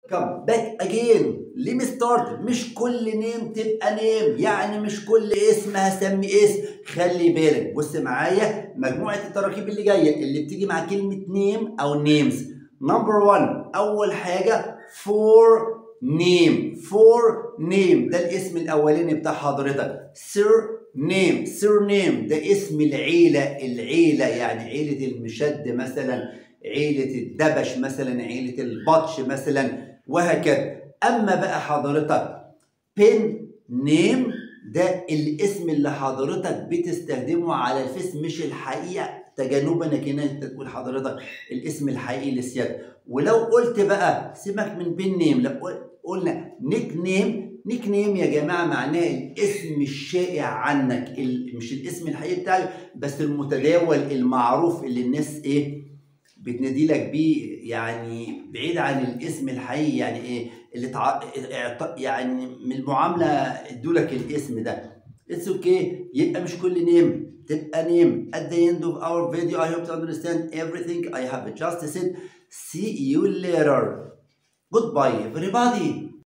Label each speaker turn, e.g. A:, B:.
A: come back again let me start مش كل نيم تبقى نيم يعني مش كل اسم هسمي اسم خلي بالك بص معايا مجموعة التراكيب اللي جاية اللي بتيجي مع كلمة نيم أو نيمز نمبر 1 أول حاجة فور نيم فور نيم ده الاسم الأولاني بتاع حضرتك سير نيم سير نيم ده اسم العيلة العيلة يعني عيلة المشد مثلا عيلة الدبش مثلا عيلة البطش مثلا وهكذا اما بقى حضرتك بين نيم ده الاسم اللي حضرتك بتستخدمه على الفيس مش الحقيقه تجنبا كده انت تقول حضرتك الاسم الحقيقي للسيادة ولو قلت بقى سيبك من بين نيم لو قلنا نيك نيم نيك نيم يا جماعه معناه الاسم الشائع عنك مش الاسم الحقيقي بتاعك بس المتداول المعروف اللي الناس ايه بتنادي لك بيه يعني بعيد عن الاسم الحقيقي يعني ايه اللي تع... يعني من المعامله ادوا لك الاسم ده اتس اوكي okay. يبقى مش كل نيم تبقى نيم at the end of our video I hope to understand everything I have just said see you later goodbye everybody